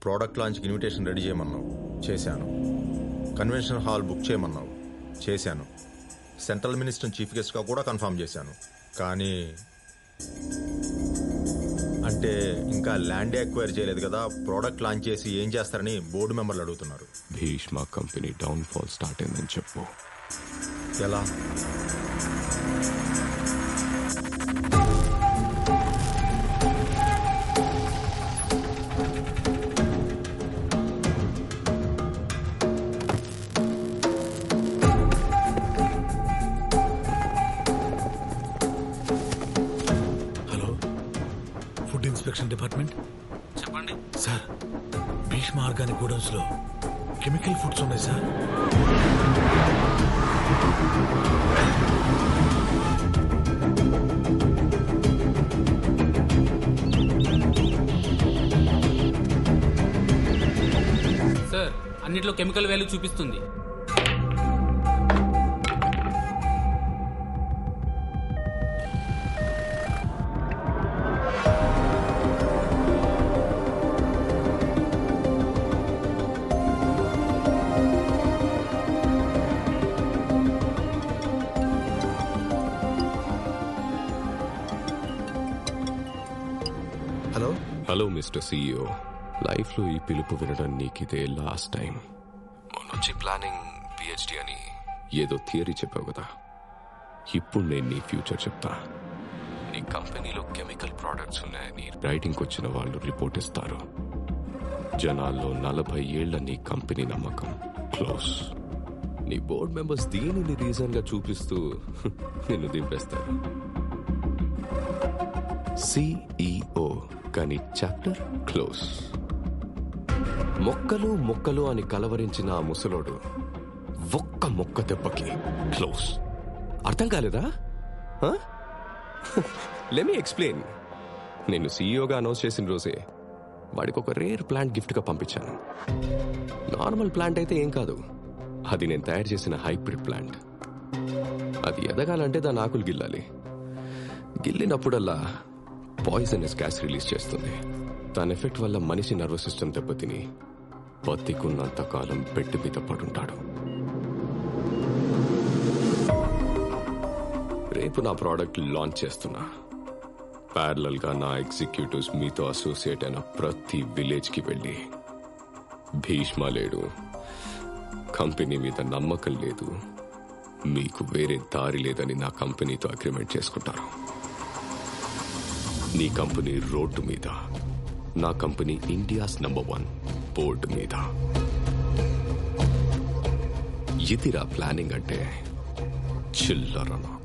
product లాంచ్కి invitation ready చేయమన్నావు చేశాను కన్వెన్షన్ హాల్ బుక్ చేయమన్నావు చేశాను సెంట్రల్ మినిస్టర్ చీఫ్ గెస్ట్గా కూడా కన్ఫర్మ్ చేశాను కానీ అంటే ఇంకా ల్యాండ్ ఎక్వైర్ చేయలేదు కదా ప్రోడక్ట్ లాంచ్ చేసి ఏం చేస్తారని బోర్డు మెంబర్లు అడుగుతున్నారు Bhishma company down fall start అయిందని చెప్పు ఎలా హలో ఫుడ్ ఇన్స్పెక్షన్ డిపార్ట్మెంట్ చెప్పండి సార్ భీష్మ ఆర్గానిక్ గోడౌన్స్ లో కెమికల్ ఫుడ్స్ ఉన్నాయి సార్ సార్ అన్నిట్లో కెమికల్ వాల్యూ చూపిస్తుంది హలో హలో మిస్టర్ సీఈఓ లైఫ్లో ఈ పిలుపు వినడం నీకిదే లాస్ట్ టైం మొన్నొచ్చి ప్లానింగ్ పిహెచ్డి అని ఏదో థియరీ చెప్పావు కదా ఇప్పుడు నేను నీ ఫ్యూచర్ చెప్తా నీ కంపెనీలో కెమికల్ ప్రోడక్ట్స్ ఉన్నాయని రైటింగ్కి వచ్చిన వాళ్ళు రిపోర్ట్ ఇస్తారు జనాల్లో నలభై ఏళ్ల నీ కంపెనీ నమ్మకం క్లోజ్ నీ బోర్డ్ మెంబర్స్ దీనిని రీజన్ గా చూపిస్తూ నిన్ను దింపేస్తారు సిఈఓ కానీ చాప్టర్ క్లోజ్ మొక్కలు మొక్కలు అని కలవరించిన ఆ ముసలోడు ఒక్క మొక్క దెబ్బకి క్లోజ్ అర్థం కాలేదా లెమీ ఎక్స్ప్లెయిన్ నేను సీఈఓగా అనౌన్స్ చేసిన రోజే వాడికి ఒక రేర్ ప్లాంట్ గిఫ్ట్గా పంపించాను నార్మల్ ప్లాంట్ అయితే ఏం కాదు అది నేను తయారు చేసిన హైబ్రిడ్ ప్లాంట్ అది ఎదగాలంటే దాని ఆకులు గిల్లాలి గిల్లినప్పుడల్లా పాయిజనస్ గ్యాస్ రిలీజ్ చేస్తుంది దాని ఎఫెక్ట్ వల్ల మనిషి నర్వస్ సిస్టమ్ దెబ్బతిని బతికున్నంత కాలం బెడ్ మీద పడుంటాడు రేపు నా ప్రోడక్ట్ లాంచ్ చేస్తున్నా ప్యారలల్ గా నా ఎగ్జిక్యూటివ్స్ మీతో అసోసియేట్ అయిన ప్రతి విలేజ్ కి వెళ్ళి భీష్మ లేడు కంపెనీ మీద నమ్మకం లేదు మీకు వేరే దారి లేదని నా కంపెనీతో అగ్రిమెంట్ చేసుకుంటారు నీ కంపెనీ రోడ్డు మీద నా company India's number one board మీద ఇదిరా ప్లానింగ్ అంటే చిల్లరనా